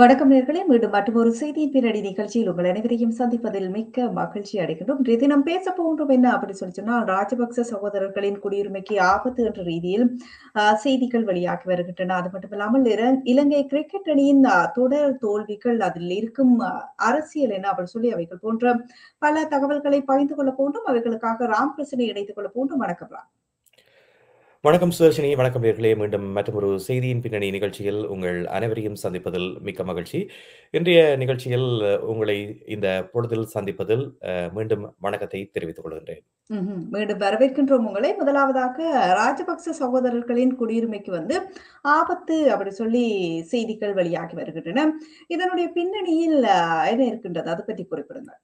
வணக்கம் நேர்களே மீண்டும் மற்றொரு செய்தியின் பின்னணி நிகழ்ச்சியில் உங்கள் அனைவரையும் சந்திப்பதில் மிக்க மகிழ்ச்சி அடைகின்றோம் இன்றைய தினம் பேச போன்றோம் என்ன அப்படி சொல்லி சொன்னால் ராஜபக்ச சகோதரர்களின் குடியுரிமைக்கு ஆபத்து என்ற ரீதியில் ஆஹ், செய்திகள் வெளியாகி வருகின்றன அது மட்டுமில்லாமல் இர- இலங்கை கிரிக்கெட் அணியின் ஆஹ், தொடர் தோல்விகள் அதில் இருக்கும் ஆஹ், அரசியல் என்ன அப்படி சொல்லி அவைகள் போன்ற பல தகவல்களை பகிர்ந்து கொள்ள போன்றும் அவைகளுக்காக ராம் கிருஷ்ணனை இணைத்துக் கொள்ள போன்றும் வணக்கம் ராம் வணக்கம் சுதர்ஷினி வணக்கம் நேர்களே மீண்டும் மற்றொரு செய்தியின் பின்னணி நிகழ்ச்சியில் உங்கள் அனைவரையும் சந்திப்பதில் மிக்க மகிழ்ச்சி இன்றைய நிகழ்ச்சியில் அஹ், உங்களை இந்த பொழுதில் சந்திப்பதில் அஹ், மீண்டும் வணக்கத்தை தெரிவித்துக் கொள்கின்றேன் ம்ஹும். மீண்டும் வரவேற்கின்றோம் உங்களை முதலாவதாக ராஜபக்ச சகோதரர்களின் குடியுரிமைக்கு வந்து ஆபத்து அப்படி சொல்லி செய்திகள் வெளியாகி வருகின்றன இதனுடைய பின்னணியில் அஹ், என்ன இருக்கின்றது அதை பற்றி குறிப்பிடுங்க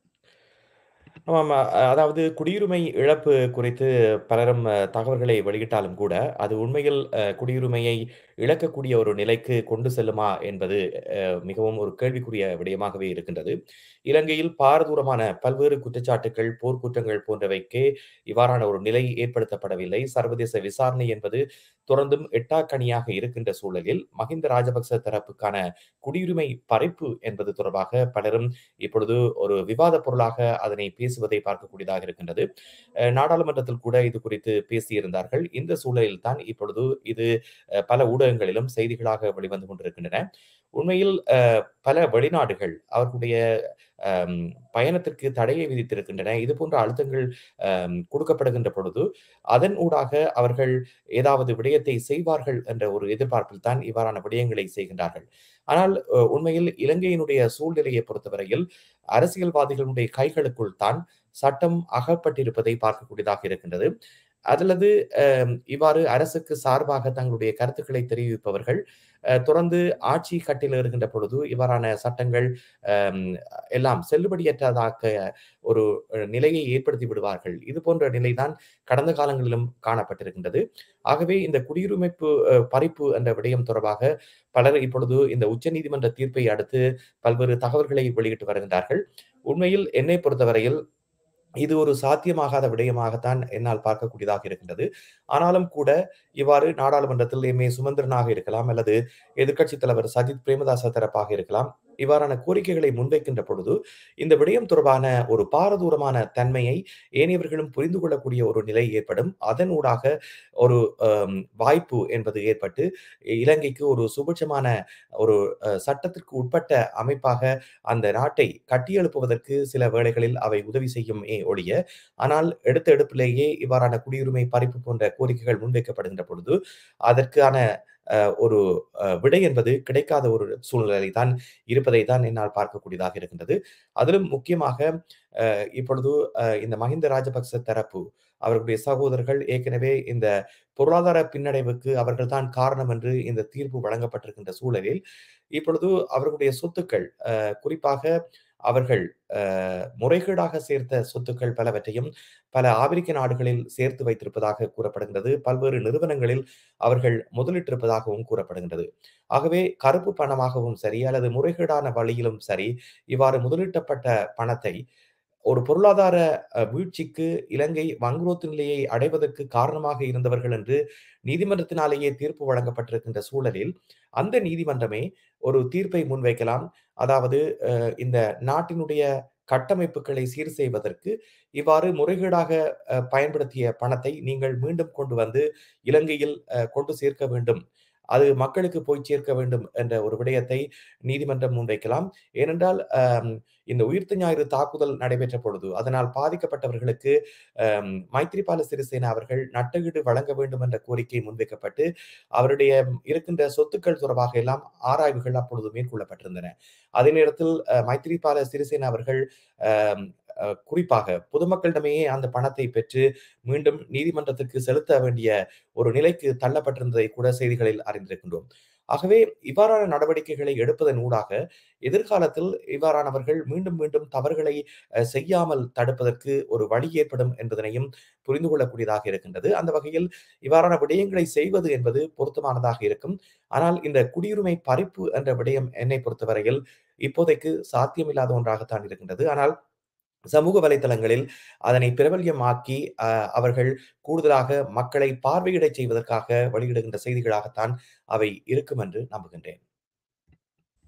ஆமாம் அ- அதாவது குடியுரிமை இழப்பு குறித்து பலரும் அஹ், தகவல்களை வெளியிட்டாலும் கூட அது உண்மையில் அஹ், குடியுரிமையை இழக்கக்கூடிய ஒரு நிலைக்கு கொண்டு செல்லுமா என்பது அஹ், மிகவும் ஒரு கேள்விக்குரிய விடயமாகவே இருக்கின்றது இலங்கையில் பாரதூரமான பல்வேறு குற்றச்சாட்டுகள் போர்க்குற்றங்கள் போன்றவைக்கே இவ்வாறான ஒரு நிலை ஏற்படுத்தப்படவில்லை சர்வதேச விசாரணை என்பது தொடர்ந்தும் எட்டாக்கணியாக இருக்கின்ற சூழலில் மஹிந்த ராஜபக்ச தரப்புக்கான குடியுரிமை பறிப்பு என்பது தொடர்பாக பலரும் இப்பொழுது ஒரு விவாத பொருளாக அதனை பேசுவதை பார்க்கக்கூடியதாக இருக்கின்றது அஹ் நாடாளுமன்றத்தில் கூட இது குறித்து பேசியிருந்தார்கள் இந்த சூழலில் தான் இப்பொழுது இது அஹ், பல ஊடகங்களிலும் செய்திகளாக வெளிவந்து கொண்டிருக்கின்றன உண்மையில் அஹ், பல வெளிநாடுகள் அவர்களுடைய அம், பயணத்திற்கு தடையை விதித்திருக்கின்றன இது போன்ற அழுத்தங்கள் அம், கொடுக்கப்படுகின்ற பொழுது அதன் ஊடாக அவர்கள் ஏதாவது விடயத்தை செய்வார்கள் என்ற ஒரு எதிர்பார்ப்பில் தான் இவ்வாறான விடயங்களை செய்கின்றார்கள் ஆனால் அஹ், உண்மையில் இலங்கையினுடைய சூழ்நிலையை பொறுத்தவரையில் அரசியல்வாதிகளுடைய கைகளுக்குள் தான் சட்டம் அகப்பட்டிருப்பதை பார்க்கக்கூடியதாக இருக்கின்றது அல்லது அஹ், இவ்வாறு அரசுக்கு சார்பாக தங்களுடைய கருத்துக்களை தெரிவிப்பவர்கள் அஹ், தொடர்ந்து ஆட்சி கட்டில் இருக்கின்ற பொழுது இவ்வாறான சட்டங்கள் அம், எல்லாம் செல்லுபடியற்றதாக்க ஒரு அஹ், நிலையை ஏற்படுத்தி விடுவார்கள் இது போன்ற நிலைதான் கடந்த காலங்களிலும் காணப்பட்டிருக்கின்றது ஆகவே இந்த குடியுரிமைப்பு அஹ், பறிப்பு என்ற விடயம் தொடர்பாக பலர் இப்பொழுது இந்த உச்சநீதிமன்ற தீர்ப்பை அடுத்து பல்வேறு தகவல்களை வெளியிட்டு வருகின்றார்கள் உண்மையில் என்னை பொறுத்தவரையில் இது ஒரு சாத்தியமாகாத விடயமாகத்தான் என்னால் பார்க்கக்கூடியதாக இருக்கின்றது ஆனாலும் கூட இவ்வாறு நாடாளுமன்றத்தில் எம் ஏ சுமந்திரனாக இருக்கலாம் அல்லது எதிர்க்கட்சித் தலைவர் சஜித் பிரேமதாச தரப்பாக இருக்கலாம் இவ்வாறான கோரிக்கைகளை முன்வைக்கின்ற பொழுது இந்த விடயம் தொடர்பான ஒரு பாரதூரமான தன்மையை ஏனையவர்களும் புரிந்து கொள்ளக்கூடிய ஒரு நிலை ஏற்படும் அதன் ஊடாக ஒரு அம், வாய்ப்பு என்பது ஏற்பட்டு இலங்கைக்கு ஒரு சுபிட்சமான ஒரு அஹ், சட்டத்திற்கு உட்பட்ட அமைப்பாக அந்த நாட்டை கட்டியெழுப்புவதற்கு சில வேளைகளில் அவை உதவி செய்யும் ஏ ஒழிய ஆனால் எடுத்த எடுப்பிலேயே இவ்வாறான குடியுரிமை பறிப்பு போன்ற கோரிக்கைகள் முன்வைக்கப்படுகின்ற பொழுது அதற்கான அஹ், ஒரு அஹ், விடை என்பது கிடைக்காத ஒரு சூழ்நிலை தான் இருப்பதை தான் என்னால் பார்க்கக்கூடியதாக இருக்கின்றது அதிலும் முக்கியமாக அஹ், இப்பொழுது அஹ், இந்த மஹிந்த ராஜபக்ச தரப்பு அவர்களுடைய சகோதரர்கள் ஏற்கனவே இந்த பொருளாதார பின்னடைவுக்கு அவர்கள்தான் காரணம் என்று இந்த தீர்ப்பு வழங்கப்பட்டிருக்கின்ற சூழலில் இப்பொழுது அவர்களுடைய சொத்துக்கள் அஹ், குறிப்பாக அவர்கள் அஹ், முறைகேடாக சேர்த்த சொத்துக்கள் பலவற்றையும் பல ஆப்பிரிக்க நாடுகளில் சேர்த்து வைத்திருப்பதாக கூறப்படுகின்றது பல்வேறு நிறுவனங்களில் அவர்கள் முதலிட்டிருப்பதாகவும் கூறப்படுகின்றது ஆகவே கருப்பு பணமாகவும் சரி அல்லது முறைகேடான வழியிலும் சரி இவ்வாறு முதலிட்டப்பட்ட பணத்தை ஒரு பொருளாதார அஹ், வீழ்ச்சிக்கு இலங்கை வங்குரோத்து நிலையை அடைவதற்கு காரணமாக இருந்தவர்கள் என்று நீதிமன்றத்தினாலேயே தீர்ப்பு வழங்கப்பட்டிருக்கின்ற சூழலில் அந்த நீதிமன்றமே ஒரு தீர்ப்பை முன்வைக்கலாம் அதாவது அஹ், இந்த நாட்டினுடைய கட்டமைப்புகளை சீர் செய்வதற்கு இவ்வாறு முறைகேடாக அஹ், பயன்படுத்திய பணத்தை நீங்கள் மீண்டும் கொண்டு வந்து இலங்கையில் அஹ், கொண்டு சேர்க்க வேண்டும் அது மக்களுக்கு போய் சேர்க்க வேண்டும் என்ற ஒரு விடயத்தை நீதிமன்றம் முன்வைக்கலாம் ஏனென்றால் ஆம், இந்த உயிர்த்த ஞாயிறு தாக்குதல் நடைபெற்ற பொழுது அதனால் பாதிக்கப்பட்டவர்களுக்கு ஆம், மைத்ரிபால சிறிசேன அவர்கள் நட்டஈடு வழங்க வேண்டும் என்ற கோரிக்கை முன்வைக்கப்பட்டு அவருடைய இருக்கின்ற சொத்துக்கள் தொடர்பாக எல்லாம் ஆராய்வுகள் அப்பொழுது மேற்கொள்ளப்பட்டிருந்தன அதே நேரத்தில் அஹ், மைத்ரிபால சிறிசேன அவர்கள் ஆம், அஹ், குறிப்பாக பொதுமக்களிடமேயே அந்த பணத்தை பெற்று மீண்டும் நீதிமன்றத்திற்கு செலுத்த வேண்டிய ஒரு நிலைக்கு தள்ளப்பட்டிருந்ததை கூட செய்திகளில் அறிந்திருக்கின்றோம் ஆகவே இவ்வாறான நடவடிக்கைகளை எடுப்பதன் ஊடாக எதிர்காலத்தில் இவ்வாறானவர்கள் மீண்டும் மீண்டும் தவறுகளை அஹ், செய்யாமல் தடுப்பதற்கு ஒரு வழி ஏற்படும் என்பதனையும் புரிந்து கொள்ளக்கூடியதாக இருக்கின்றது அந்த வகையில் இவ்வாறான விடயங்களை செய்வது என்பது பொருத்தமானதாக இருக்கும் ஆனால் இந்த குடியுரிமை பறிப்பு என்ற விடயம் என்னை பொறுத்தவரையில் இப்போதைக்கு சாத்தியமில்லாத ஒன்றாகத்தான் இருக்கின்றது ஆனால் சமூக வலைத்தளங்களில் அதனை பிரபல்யமாக்கி அஹ், அவர்கள் கூடுதலாக மக்களை பார்வையிடச் செய்வதற்காக வெளியிடுகின்ற செய்திகளாகத்தான் அவை இருக்கும் என்று நம்புகின்றேன்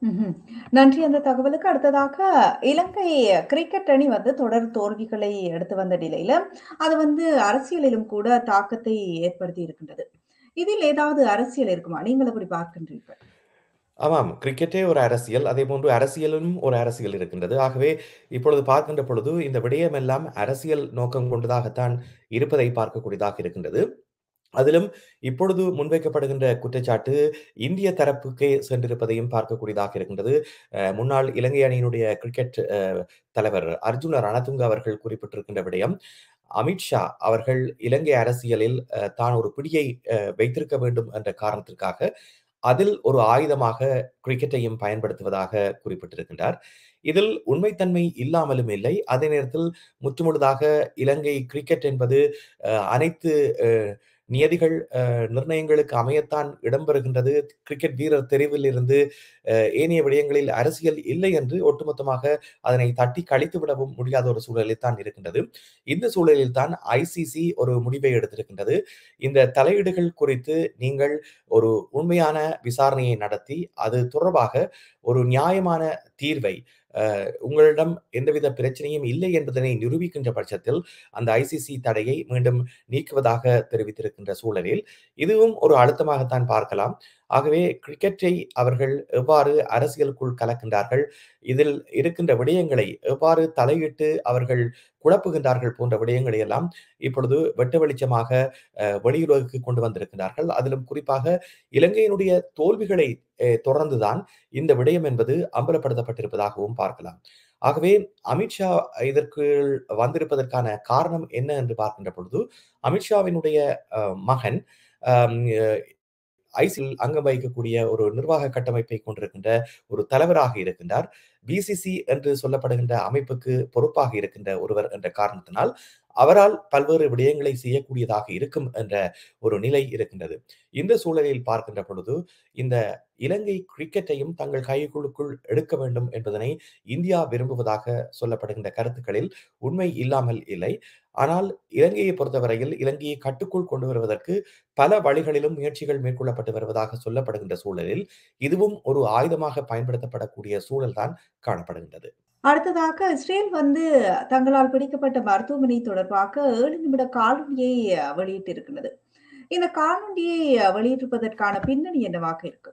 ம்ஹ்ம். நன்றி அந்த தகவலுக்கு. அடுத்ததாக இலங்கை கிரிக்கெட் அணி வந்து தொடர் தோல்விகளை எடுத்து வந்த நிலையில, அது வந்து அரசியலிலும் கூட தாக்கத்தை ஏற்படுத்தி இருக்கின்றது. இதில் ஏதாவது அரசியல் இருக்குமா? நீங்கள் எப்படி பார்க்கின்றீர்கள்? ஆமாம். கிரிக்கெட்டே ஒரு அரசியல். அதேபோன்று அரசியலும் ஒரு அரசியல் இருக்கின்றது. ஆகவே இப்பொழுது பார்க்கின்ற பொழுது, இந்த விடயமெல்லாம் அரசியல் நோக்கம் கொண்டதாகத்தான் இருப்பதை பார்க்கக்கூடியதாக இருக்கின்றது. அதிலும் இப்பொழுது முன்வைக்கப்படுகின்ற குற்றச்சாட்டு இந்திய தரப்புக்கே சென்றிருப்பதையும் பார்க்கக்கூடியதாக இருக்கின்றது. அ முன்னாள் இலங்கை அணியினுடைய கிரிக்கெட் அ தலைவர் அர்ஜுன ரணதுங்க அவர்கள் குறிப்பிட்டிருக்கின்ற விடயம், அமித்ஷா அவர்கள் இலங்கை அரசியலில் அ தான் ஒரு பிடியை அ வைத்திருக்க வேண்டும் என்ற காரணத்திற்காக, அதில் ஒரு ஆயுதமாக கிரிக்கெட்டையும் பயன்படுத்துவதாக குறிப்பிட்டிருக்கின்றார். இதில் உண்மைத்தன்மை இல்லாமலும் இல்லை. அதே நேரத்தில் முற்றுமுழுதாக இலங்கை கிரிக்கெட் என்பது அ அனைத்து அ நியதிகள் அ நிர்ணயங்களுக்கு அமையத்தான் இடம்பெறுகின்றது. கிரிக்கெட் வீரர் தெரிவில் இருந்து அ ஏனைய விடயங்களில் அரசியல் இல்லை என்று ஒட்டுமொத்தமாக அதனை தட்டி கழித்து விடவும் முடியாத ஒரு சூழலில் தான் இருக்கின்றது. இந்த சூழலில் தான் ஐசிசி ஒரு முடிவை எடுத்திருக்கின்றது. இந்த தலையீடுகள் குறித்து நீங்கள் ஒரு உண்மையான விசாரணையை நடத்தி, அது தொடர்பாக ஒரு நியாயமான தீர்வை அ உங்களிடம் எந்தவித பிரச்சனையும் இல்லை என்பதனை நிரூபிக்கின்ற பட்சத்தில், அந்த ஐசிசி தடையை மீண்டும் நீக்குவதாக தெரிவித்திருக்கின்ற சூழலில், இதுவும் ஒரு அழுத்தமாகத்தான் பார்க்கலாம். ஆகவே கிரிக்கெட்டை அவர்கள் எவ்வாறு அரசியலுக்குள் கலக்கின்றார்கள், இதில் இருக்கின்ற விடயங்களை எவ்வாறு தலையிட்டு அவர்கள் குழப்புகின்றார்கள் போன்ற விடயங்களை எல்லாம் இப்பொழுது வெட்ட வெளிச்சமாக அ வெளியுலகுக்கு கொண்டு வந்திருக்கிறார்கள். அதிலும் குறிப்பாக இலங்கையினுடைய தோல்விகளை எ தொடர்ந்துதான் இந்த விடயம் என்பது அம்பலப்படுத்தப்பட்டிருப்பதாகவும் பார்க்கலாம். ஆகவே அமித்ஷா இதற்குள் வந்திருப்பதற்கான காரணம் என்ன என்று பார்க்கின்ற பொழுது, அமித்ஷாவினுடைய அ மகன் அம் அ ஐசில் அங்கம் வகிக்கக்கூடிய ஒரு நிர்வாக கட்டமைப்பை கொண்டிருக்கின்ற ஒரு தலைவராக இருக்கின்றார். பிசிசி என்று சொல்லப்படுகின்ற அமைப்புக்கு பொறுப்பாக இருக்கின்ற ஒருவர் என்ற காரணத்தினால், அவரால் பல்வேறு விடயங்களை செய்யக்கூடியதாக இருக்கும் என்ற ஒரு நிலை இருக்கின்றது. இந்த சூழலில் பார்க்கின்ற பொழுது, இந்த இலங்கை கிரிக்கெட்டையும் தங்கள் கைக்குழுக்குள் எடுக்க வேண்டும் என்பதனை இந்தியா விரும்புவதாக சொல்லப்படுகின்ற கருத்துக்களில் உண்மை இல்லாமல் இல்லை. ஆனால் இலங்கையை பொறுத்தவரையில் இலங்கையை கட்டுக்குள் கொண்டு வருவதற்கு பல வழிகளிலும் முயற்சிகள் மேற்கொள்ளப்பட்டு வருவதாக சொல்லப்படுகின்ற சூழலில், இதுவும் ஒரு ஆயுதமாக பயன்படுத்தப்படக்கூடிய சூழல் தான் காணப்படுகின்றது. அடுத்ததாக இஸ்ரேல் வந்து தங்களால் பிடிக்கப்பட்ட மருத்துவமனை தொடர்பாக 7 நிமிட காணொளியை வெளியிட்டிருக்கிறது. இந்த காணொளியை வெளியிட்டிருப்பதற்கான பின்னணி என்னவாக இருக்கு?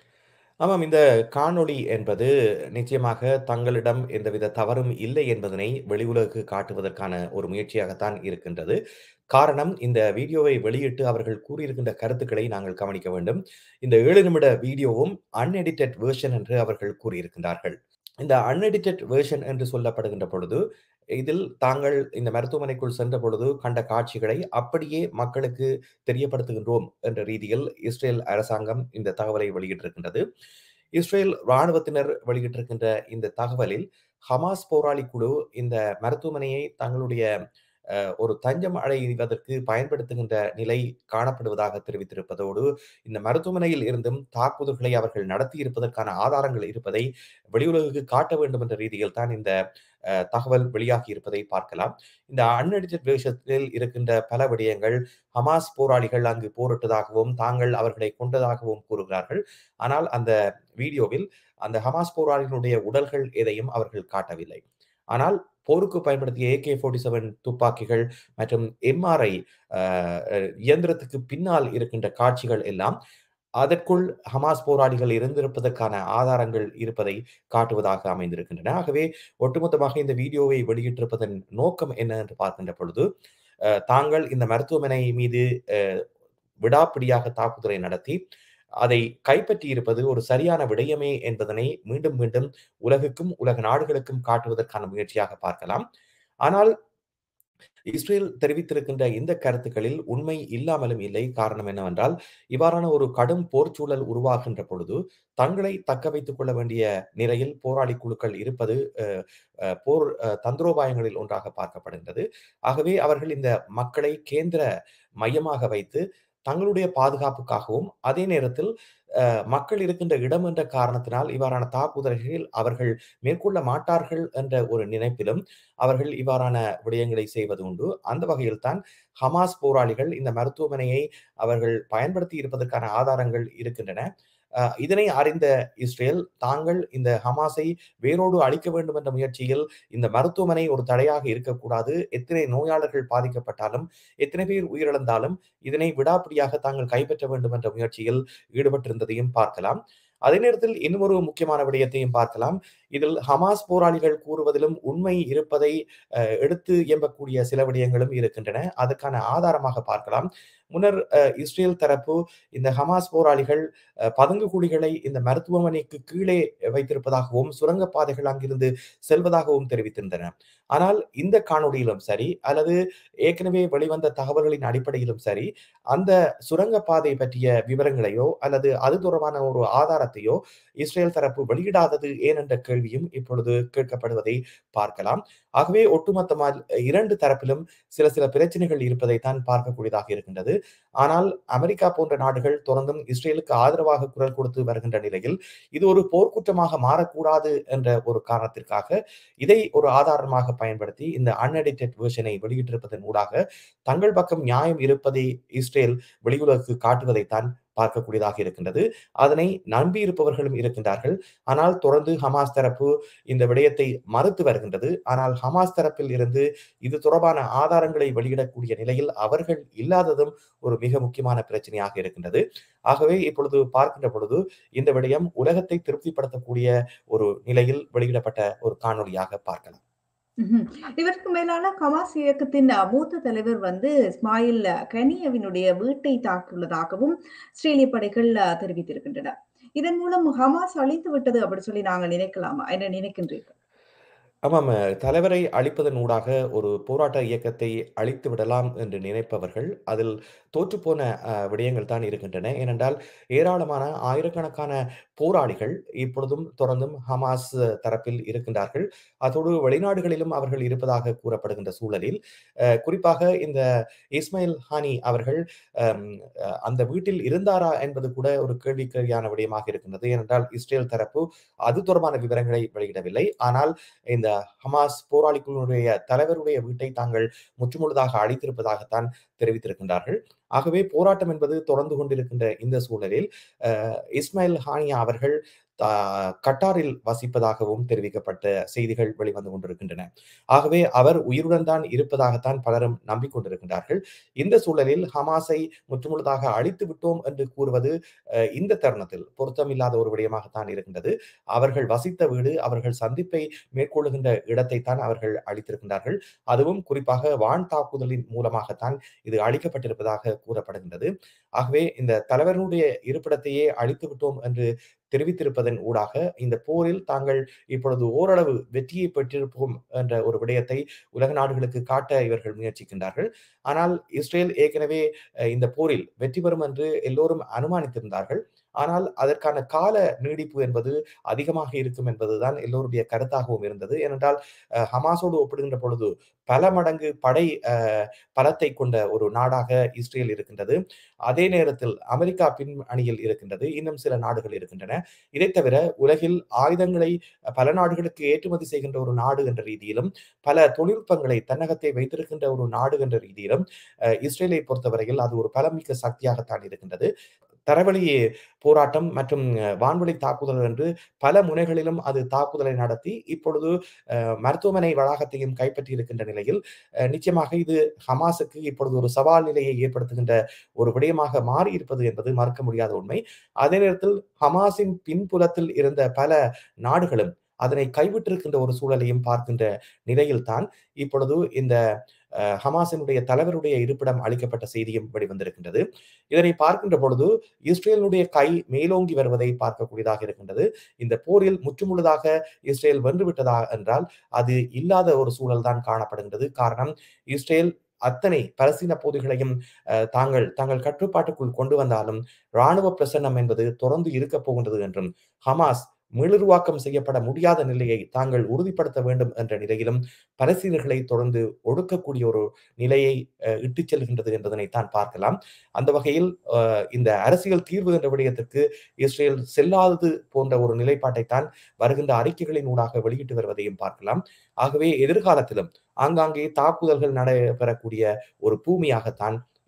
ஆமாம். இந்த காணொளி என்பது நிச்சயமாக தங்களிடம் எந்தவித தவறும் இல்லை என்பதனை வெளி உலகுக்கு காட்டுவதற்கான ஒரு முயற்சியாகத்தான் இருக்கின்றது. காரணம், இந்த வீடியோவை வெளியிட்டு அவர்கள் கூறியிருக்கின்ற கருத்துக்களை நாங்கள் கவனிக்க வேண்டும். இந்த 7 நிமிட வீடியோவும் அன்எடிட்டட் வெர்ஷன் என்று அவர்கள் கூறியிருக்கின்றார்கள். இந்த அன்எடிட்டட் வெர்ஷன் என்று சொல்லப்படுகின்ற பொழுது, இதில் தாங்கள் இந்த மருத்துவமனைக்குள் சென்ற பொழுது கண்ட காட்சிகளை அப்படியே மக்களுக்கு தெரியப்படுத்துகின்றோம் என்ற ரீதியில் இஸ்ரேல் அரசாங்கம் இந்த தகவலை வெளியிட்டிருக்கின்றது. இஸ்ரேல் ராணுவத்தினர் வெளியிட்டிருக்கின்ற இந்த தகவலில், ஹமாஸ் போராளி குழு இந்த மருத்துவமனையை தங்களுடைய அ ஒரு தஞ்சம் அடைவதற்கு பயன்படுத்துகின்ற நிலை காணப்படுவதாக தெரிவித்திருப்பதோடு, இந்த மருத்துவமனையில் இருந்தும் தாக்குதல்களை அவர்கள் நடத்தியிருப்பதற்கான ஆதாரங்கள் இருப்பதை வெளியுலகுக்கு காட்ட வேண்டும் என்ற ரீதியில் தான் இந்த அ தகவல் வெளியாகி இருப்பதை பார்க்கலாம். இந்த அன்எடிட்டட் வெர்ஷனில் இருக்கின்ற பல விடயங்கள், ஹமாஸ் போராளிகள் அங்கு போரிட்டதாகவும், தாங்கள் அவர்களை கொன்றதாகவும் கூறுகிறார்கள். ஆனால் அந்த வீடியோவில் அந்த ஹமாஸ் போராளிகளுடைய உடல்கள் எதையும் அவர்கள் காட்டவில்லை. ஆனால் போருக்கு பயன்படுத்திய AK-47 துப்பாக்கிகள் மற்றும் எம்ஆர்ஐ அ இயந்திரத்துக்கு பின்னால் இருக்கின்ற காட்சிகள் எல்லாம், அதற்குள் ஹமாஸ் போராளிகள் இருந்திருப்பதற்கான ஆதாரங்கள் இருப்பதை காட்டுவதாக அமைந்திருக்கின்றன. ஆகவே ஒட்டுமொத்தமாக இந்த வீடியோவை வெளியிட்டிருப்பதன் நோக்கம் என்ன என்று பார்க்கின்ற பொழுது, அ தாங்கள் இந்த மருத்துவமனை மீது அ விடாப்பிடியாக தாக்குதலை நடத்தி, அதை கைப்பற்றியிருப்பது ஒரு சரியான விடயமே என்பதனை மீண்டும் மீண்டும் உலகுக்கும், உலக நாடுகளுக்கும் காட்டுவதற்கான முயற்சியாக பார்க்கலாம். ஆனால் இஸ்ரேல் தெரிவித்திருக்கின்ற இந்த கருத்துக்களில் உண்மை இல்லாமலும் இல்லை. காரணம் என்னவென்றால், இவ்வாறான ஒரு கடும் போர்ச்சூழல் உருவாகின்ற பொழுது, தங்களை தக்க வைத்துக் கொள்ள வேண்டிய நிலையில் போராளி குழுக்கள் இருப்பது அ அ போர் அ தந்திரோபாயங்களில் ஒன்றாக பார்க்கப்படுகின்றது. ஆகவே அவர்கள் இந்த மக்களை கேந்திர மையமாக வைத்து, தங்களுடைய பாதுகாப்புக்காகவும், அதே நேரத்தில் அ மக்கள் இருக்கின்ற இடம் என்ற காரணத்தினால் இவ்வாறான தாக்குதல்களில் அவர்கள் மேற்கொள்ள மாட்டார்கள் என்ற ஒரு நினைப்பிலும், அவர்கள் இவ்வாறான விடயங்களை செய்வது உண்டு. அந்த வகையில் தான் ஹமாஸ் போராளிகள் இந்த மருத்துவமனையை அவர்கள் பயன்படுத்தி இருப்பதற்கான ஆதாரங்கள் இருக்கின்றன. அ இதனை அறிந்த இஸ்ரேல் தாங்கள் இந்த ஹமாஸை வேரோடு அழிக்க வேண்டும் என்ற முயற்சியில் இந்த மருத்துவமனை ஒரு தடையாக இருக்கக்கூடாது. எத்தனை நோயாளர்கள் பாதிக்கப்பட்டாலும், எத்தனை பேர் உயிரிழந்தாலும் இதனை விடாப்பிடியாக தாங்கள் கைப்பற்ற வேண்டும் என்ற முயற்சியில் ஈடுபட்டிருந்ததையும் பார்க்கலாம். அதே நேரத்தில் இன்னும் ஒரு முக்கியமான விடயத்தையும் பார்க்கலாம். இதில் ஹமாஸ் போராளிகள் கூறுவதிலும் உண்மை இருப்பதை அ எடுத்து இயம்பக்கூடிய சில விடயங்களும் இருக்கின்றன. அதற்கான ஆதாரமாக பார்க்கலாம். முன்னர் அ இஸ்ரேல் தரப்பு இந்த ஹமாஸ் போராளிகள் அ பதுங்கு குழிகளை இந்த மருத்துவமனைக்கு கீழே வைத்திருப்பதாகவும், சுரங்கப் பாதைகள் அங்கிருந்து செல்வதாகவும் தெரிவித்திருந்தன. ஆனால் இந்த காணொளியிலும் சரி, அல்லது ஏற்கனவே வெளிவந்த தகவல்களின் அடிப்படையிலும் சரி, அந்த சுரங்கப் பாதை பற்றிய விவரங்களையோ, அல்லது அது தொடர்பான ஒரு ஆதாரத்தையோ இஸ்ரேல் தரப்பு வெளியிடாதது ஏன் என்ற கேள்வியும் இப்பொழுது கேட்கப்படுவதை பார்க்கலாம். ஆகவே ஒட்டுமொத்தமாக 2 தரப்பிலும் சில சில பிரச்சனைகள் இருப்பதைத்தான் பார்க்கக்கூடியதாக இருக்கின்றது. ஆனால் அமெரிக்கா போன்ற நாடுகள் தொடர்ந்தும் இஸ்ரேலுக்கு ஆதரவாக குரல் கொடுத்து வருகின்ற நிலையில், இது ஒரு போர்க்குற்றமாக மாறக்கூடாது என்ற ஒரு காரணத்திற்காக, இதை ஒரு ஆதாரமாக பயன்படுத்தி இந்த அன்எடிட்டட் வெர்ஷனை வெளியிட்டிருப்பதன் ஊடாக, தங்கள் பக்கம் நியாயம் இருப்பதை இஸ்ரேல் வெளியுலகுக்கு காட்டுவதைத்தான் பார்க்கக்கூடியதாக இருக்கின்றது. அதனை நம்பியிருப்பவர்களும் இருக்கின்றார்கள். ஆனால் தொடர்ந்து ஹமாஸ் தரப்பு இந்த விடயத்தை மறுத்து வருகின்றது. ஆனால் ஹமாஸ் தரப்பில் இருந்து இது தொடர்பான ஆதாரங்களை வெளியிடக்கூடிய நிலையில் அவர்கள் இல்லாததும் ஒரு மிக முக்கியமான பிரச்சனையாக இருக்கின்றது. ஆகவே இப்பொழுது பார்க்கின்ற பொழுது, இந்த விடயம் உலகத்தை திருப்திப்படுத்தக்கூடிய ஒரு நிலையில் வெளியிடப்பட்ட ஒரு காணொளியாக பார்க்கலாம். ம்ஹ்ம். இதற்கு மேலான ஹமாஸ் இயக்கத்தின் அ மூத்த தலைவர் வந்து இஸ்மாயில் கனியவினுடைய வீட்டை தாக்கியுள்ளதாகவும் இஸ்ரேலிய படைகள் அ தெரிவித்திருக்கின்றன. இதன் மூலம் ஹமாஸ் அழிந்து விட்டது அப்படி சொல்லி நாங்க நினைக்கலாமா? என்ன நினைக்கின்றீர்கள்? ஆமாம். தலைவரை அழிப்பதன் ஊடாக ஒரு போராட்ட இயக்கத்தை அழித்து விடலாம் என்று நினைப்பவர்கள், அதில் தோற்றுப்போன அ விடயங்கள் தான் இருக்கின்றன. ஏனென்றால், ஏராளமான ஆயிரக்கணக்கான போராளிகள் இப்பொழுதும் தொடர்ந்தும் ஹமாஸ் தரப்பில் இருக்கின்றார்கள். அதோடு வெளிநாடுகளிலும் அவர்கள் இருப்பதாக கூறப்படுகின்ற சூழலில், அ குறிப்பாக இந்த இஸ்மாயில் ஹானி அவர்கள் அம் அ அந்த வீட்டில் இருந்தாரா என்பது கூட ஒரு கேள்விக்குறியான விடயமாக இருக்கின்றது. ஏனென்றால், இஸ்ரேல் தரப்பு அது தொடர்பான விவரங்களை வெளியிடவில்லை. ஆனால் இந்த ஹமாஸ் போராளிகளுடைய தலைவருடைய வீட்டை தாங்கள் முற்றுமுழுதாக அழித்திருப்பதாகத்தான் தெரிவித்திருக்கின்றார்கள். ஆகவே போராட்டம் என்பது தொடர்ந்து கொண்டிருக்கின்ற இந்த சூழலில், அ இஸ்மாயில் ஹானியா அவர்கள் தா கட்டாரில் வசிப்பதாகவும் தெரிவிக்கப்பட்ட செய்திகள் வெளிவந்து கொண்டிருக்கின்றன. ஆகவே அவர் உயிருடன் தான் இருப்பதாகத்தான் பலரும் நம்பிக்கொண்டிருக்கின்றார்கள். இந்த சூழலில் ஹமாஸை முற்றுமுழுதாக அழித்து விட்டோம் என்று கூறுவது, அ இந்த தருணத்தில் பொருத்தமில்லாத ஒரு விடயமாகத்தான் இருக்கின்றது. அவர்கள் வசித்த வீடு, அவர்கள் சந்திப்பை மேற்கொள்ளுகின்ற இடத்தைத்தான் அவர்கள் அழித்திருக்கின்றார்கள். அதுவும் குறிப்பாக வான் தாக்குதலின் மூலமாகத்தான் இது அழிக்கப்பட்டிருப்பதாக கூறப்படுகின்றது. ஆகவே இந்த தலைவர்களுடைய இருப்பிடத்தையே அழித்து விட்டோம் என்று தெரிவித்திருப்பதன் ஊடாக, இந்த போரில் தாங்கள் இப்பொழுது ஓரளவு வெற்றியை பெற்றிருப்போம் என்ற ஒரு விடயத்தை உலக நாடுகளுக்கு காட்ட இவர்கள் முயற்சிக்கின்றார்கள். ஆனால் இஸ்ரேல் ஏற்கனவே அ இந்த போரில் வெற்றி பெறும் என்று எல்லோரும் அனுமானித்திருந்தார்கள். ஆனால் அதற்கான கால நீடிப்பு என்பது அதிகமாக இருக்கும் என்பதுதான் எல்லோருடைய கருத்தாகவும் இருந்தது. ஏனென்றால், அ ஹமாஸோடு ஒப்பிடுகின்ற பொழுது பல மடங்கு படை அ பலத்தை கொண்ட ஒரு நாடாக இஸ்ரேல் இருக்கின்றது. அதே நேரத்தில் அமெரிக்கா பின்னணியில் இருக்கின்றது. இன்னும் சில நாடுகள் இருக்கின்றன. இதைத் தவிர உலகில் ஆயுதங்களை பல நாடுகளுக்கு ஏற்றுமதி செய்கின்ற ஒரு நாடு என்ற ரீதியிலும், பல தொழில்நுட்பங்களை தன்னகத்தே வைத்திருக்கின்ற ஒரு நாடு என்ற ரீதியிலும், அ இஸ்ரேலை பொறுத்தவரையில் அது ஒரு பலமிக்க சக்தியாகத்தான் இருக்கின்றது. தரவழி போராட்டம் மற்றும் வான்வழி தாக்குதல் என்று பல முனைகளிலும் அது தாக்குதலை நடத்தி, இப்பொழுது அ மருத்துவமனை வளாகத்தையும் கைப்பற்றி இருக்கின்ற நிலையில், அ நிச்சயமாக இது ஹமாஸுக்கு இப்பொழுது ஒரு சவால் நிலையை ஏற்படுத்துகின்ற ஒரு விடயமாக மாறியிருப்பது என்பது மறுக்க முடியாத உண்மை. அதே நேரத்தில் ஹமாஸின் பின்புலத்தில் இருந்த பல நாடுகளும் அதனை கைவிட்டிருக்கின்ற ஒரு சூழலையும் பார்க்கின்ற நிலையில் தான், இப்பொழுது இந்த அ ஹமாஸினுடைய தலைவருடைய இருப்பிடம் அளிக்கப்பட்ட செய்தியும் வெளிவந்திருக்கின்றது. இதனை பார்க்கின்ற பொழுது, இஸ்ரேலினுடைய கை மேலோங்கி வருவதை பார்க்கக்கூடியதாக இருக்கின்றது. இந்த போரில் முற்றுமுழுதாக இஸ்ரேல் வென்றுவிட்டதா என்றால், அது இல்லாத ஒரு சூழல் தான் காணப்படுகின்றது. காரணம், இஸ்ரேல் அத்தனை பலஸ்தீன பகுதிகளையும் அ தாங்கள் தங்கள் கட்டுப்பாட்டுக்குள் கொண்டு வந்தாலும், ராணுவ பிரசன்னம் என்பது தொடர்ந்து இருக்கப் போகின்றது என்றும், ஹமாஸ் மீளுருவாக்கம் செய்யப்பட முடியாத நிலையை தாங்கள் உறுதிப்படுத்த வேண்டும் என்ற நிலையிலும், பலஸ்தீனர்களை தொடர்ந்து ஒடுக்கக்கூடிய ஒரு நிலையை அ இட்டுச் செல்கின்றது என்பதனைத்தான் பார்க்கலாம். அந்த வகையில் அ இந்த அரசியல் தீர்வு என்ற விடயத்திற்கு இஸ்ரேல் செல்லாதது போன்ற ஒரு நிலைப்பாட்டைத்தான் வருகின்ற அறிக்கைகளின் ஊடாக வெளியிட்டு வருவதையும் பார்க்கலாம். ஆகவே எதிர்காலத்திலும் ஆங்காங்கே தாக்குதல்கள் நடைபெறக்கூடிய ஒரு பூமியாகத்தான்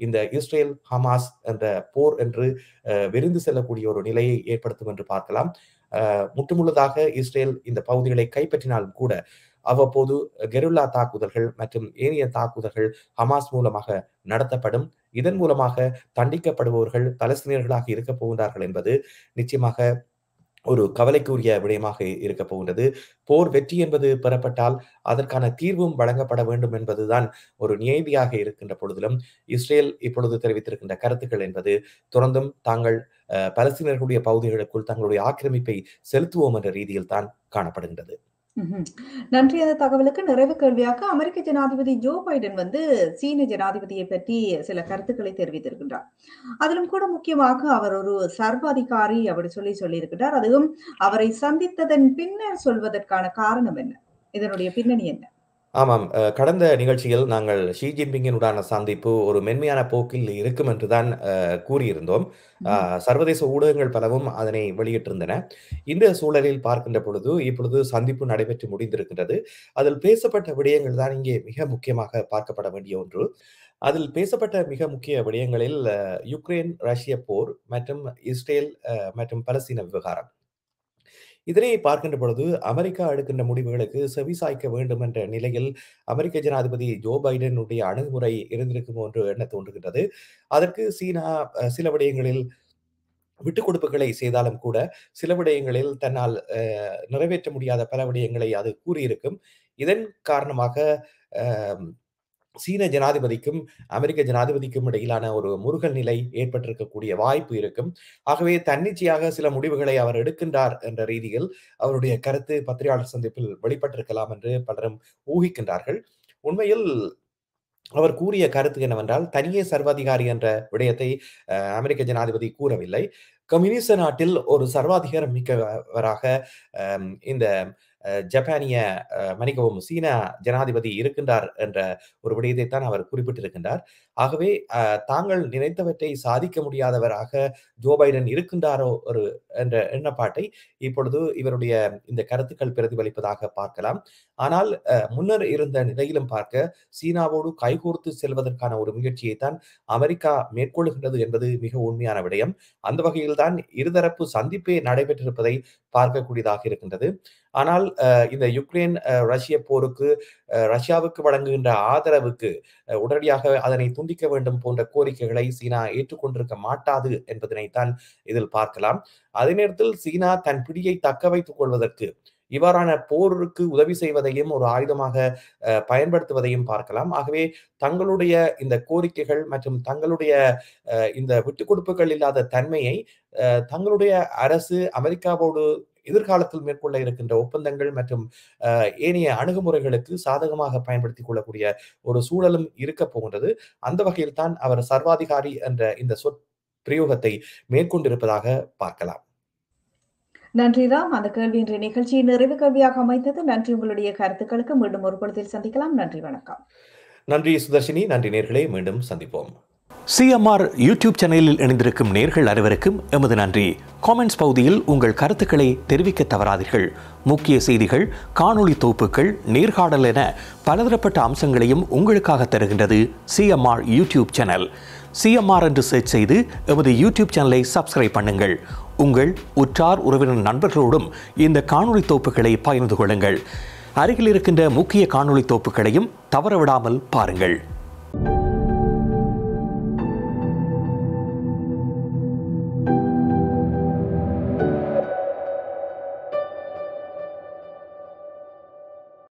இந்த இஸ்ரேல் ஹமாஸ் என்ற போர் என்று விருந்து செல்லக்கூடிய ஒரு நிலையை ஏற்படுத்தும் என்று பார்க்கலாம் முற்றுமுழுதாக இஸ்ரேல் இந்த பகுதிகளை கைப்பற்றினாலும் கூட அவ்வப்போது கெருல்லா தாக்குதல்கள் மற்றும் ஏனைய தாக்குதல்கள் ஹமாஸ் மூலமாக நடத்தப்படும் இதன் மூலமாக தண்டிக்கப்படுபவர்கள் பலஸ்தீனியர்களாக இருக்க போகின்றார்கள் என்பது நிச்சயமாக ஒரு கவலைக்குரிய விடயமாக இருக்க போகின்றது போர் வெற்றி என்பது பெறப்பட்டால் அதற்கான தீர்வும் வழங்கப்பட வேண்டும் என்பதுதான் ஒரு நியதியாக இருக்கின்ற பொழுதிலும் இஸ்ரேல் இப்பொழுது தெரிவித்திருக்கின்ற கருத்துக்கள் என்பது தொடர்ந்தும் தாங்கள் பலஸ்தீனர்களுடைய பகுதிகளுக்குள் தங்களுடைய ஆக்கிரமிப்பை செலுத்துவோம் என்ற ரீதியில் தான் காணப்படுகின்றது நன்றி அந்த தகவலுக்கு நிறைவு கேள்வியாக அமெரிக்க ஜனாதிபதி ஜோ பைடன் வந்து சீன ஜனாதிபதியை பற்றி சில கருத்துக்களை தெரிவித்திருக்கின்றார் அதிலும் கூட முக்கியமாக அவர் ஒரு சர்வாதிகாரி அப்படி சொல்லி சொல்லியிருக்கிறார் அதுவும் அவரை சந்தித்ததன் பின்னர் சொல்வதற்கான காரணம் என்ன இதனுடைய பின்னணி என்ன ஆமாம் கடந்த நிகழ்ச்சியில் நாங்கள் ஷி ஜின்பிங்கினுடான சந்திப்பு ஒரு மென்மையான போக்கில் இருக்கும் என்றுதான் கூறியிருந்தோம் சர்வதேச ஊடகங்கள் பலவும் அதனை வெளியிட்டிருந்தன இந்த சூழலில் பார்க்கின்ற பொழுது இப்பொழுது சந்திப்பு நடைபெற்று முடிந்திருக்கின்றது அதில் பேசப்பட்ட விடயங்கள் தான் இங்கே மிக முக்கியமாக பார்க்கப்பட வேண்டிய ஒன்று அதில் பேசப்பட்ட மிக முக்கிய விடயங்களில் யுக்ரைன் ரஷ்ய போர் மற்றும் இஸ்ரேல் மற்றும் பலஸ்தீன விவகாரம் இதனை பார்க்கின்ற பொழுது அமெரிக்கா எடுக்கின்ற முடிவுகளுக்கு செவிசாய்க்க வேண்டும் என்ற நிலையில் அமெரிக்க ஜனாதிபதி ஜோ பைடனுடைய அணுகுமுறை இருந்திருக்கும் என்று எண்ண தோன்றுகின்றது அதற்கு சீனா சில விடயங்களில் விட்டுக் கொடுப்புகளை செய்தாலும் கூட சில விடயங்களில் தன்னால் நிறைவேற்ற முடியாத பல விடயங்களை அது கூறியிருக்கும் இதன் காரணமாக சீன ஜனாதிபதிக்கும் அமெரிக்க ஜனாதிபதிக்கும் இடையிலான ஒரு முருகல் நிலை ஏற்பட்டிருக்கக்கூடிய வாய்ப்பு இருக்கும் ஆகவே தன்னிச்சையாக சில முடிவுகளை அவர் எடுக்கின்றார் என்ற ரீதியில் அவருடைய கருத்து பத்திரிகையாளர் சந்திப்பில் வெளிப்பட்டிருக்கலாம் என்று பலரும் ஊகிக்கின்றார்கள் உண்மையில் அவர் கூறிய கருத்து என்னவென்றால் தனியே சர்வாதிகாரி என்ற விடயத்தை அமெரிக்க ஜனாதிபதி கூறவில்லை கம்யூனிஸ்ட் நாட்டில் ஒரு சர்வாதிகாரம் மிக்கவராக இந்த ஜப்பானிய மன்னிக்கவும் சீன ஜனாதிபதி இருக்கின்றார் என்ற ஒரு விடயத்தை தான் அவர் குறிப்பிட்டிருக்கின்றார் ஆகவே தாங்கள் நினைத்தவற்றை சாதிக்க முடியாதவராக ஜோ பைடன் இருக்கின்றாரோ ஒரு என்ற எண்ணப்பாட்டை இப்பொழுது இவருடைய இந்த கருத்துக்கள் பிரதிபலிப்பதாக பார்க்கலாம் ஆனால் முன்னர் இருந்த நிலையிலும் பார்க்க சீனாவோடு கைகோர்த்து செல்வதற்கான ஒரு முயற்சியை தான் அமெரிக்கா மேற்கொள்கின்றது என்பது மிக உண்மையான விடயம் அந்த வகையில் தான் இருதரப்பு சந்திப்பே நடைபெற்றிருப்பதை பார்க்கக்கூடியதாக இருக்கின்றது ஆனால் இந்த யுக்ரைன் ரஷ்ய போருக்கு ரஷ்யாவுக்கு வழங்குகின்ற ஆதரவுக்கு உடனடியாக அதனை துண்டிக்க வேண்டும் போன்ற கோரிக்கைகளை சீனா ஏற்றுக்கொண்டிருக்க மாட்டாது என்பதனைத்தான் இதில் பார்க்கலாம் அதே நேரத்தில் சீனா தன் பிடியை தக்க வைத்துக் கொள்வதற்கு இவ்வாறான போருக்கு உதவி செய்வதையும் ஒரு ஆயுதமாக பயன்படுத்துவதையும் பார்க்கலாம் ஆகவே தங்களுடைய இந்த கோரிக்கைகள் மற்றும் தங்களுடைய இந்த விட்டுக் கொடுப்புகள் இல்லாத தன்மையை தங்களுடைய அரசு அமெரிக்காவோடு எதிர்காலத்தில் மேற்கொள்ள இருக்கின்ற ஒப்பந்தங்கள் மற்றும் ஏனைய அணுகுமுறைகளுக்கு சாதகமாக பயன்படுத்திக் கொள்ளக்கூடிய ஒரு சூழலும் இருக்க போகின்றது அந்த வகையில் தான் அவர் சர்வாதிகாரி என்ற இந்த சொற் பிரயோகத்தை மேற்கொண்டிருப்பதாக பார்க்கலாம் நன்றி ராம் அந்த கேள்வி இன்றைய நிகழ்ச்சியை நிறைவு கேள்வியாக அமைத்தது நன்றி உங்களுடைய கருத்துக்களுக்கு மீண்டும் ஒரு பொழுதில் சந்திக்கலாம் நன்றி வணக்கம் நன்றி சுதர்ஷினி நன்றி நேர்களை மீண்டும் சந்திப்போம் சிஎம்ஆர் யூடியூப் சேனலில் இணைந்திருக்கும் நேர்கள் அனைவருக்கும் எமது நன்றி காமெண்ட்ஸ் பகுதியில் உங்கள் கருத்துக்களை தெரிவிக்க தவறாதீர்கள் முக்கிய செய்திகள் காணொளி தொகுப்புகள் நேர்காணல் என பலதரப்பட்ட அம்சங்களையும் உங்களுக்காக தருகின்றது சிஎம்ஆர் யூடியூப் சேனல் சிஎம்ஆர் என்று சர்ச் செய்து எமது யூடியூப் சேனலை சப்ஸ்கிரைப் பண்ணுங்கள் உங்கள் உற்றார் உறவினர் நண்பர்களோடும் இந்த காணொளி தொகுப்புகளை பகிர்ந்து கொள்ளுங்கள் அருகில் இருக்கின்ற முக்கிய காணொளி தொகுப்புகளையும் தவறவிடாமல் பாருங்கள்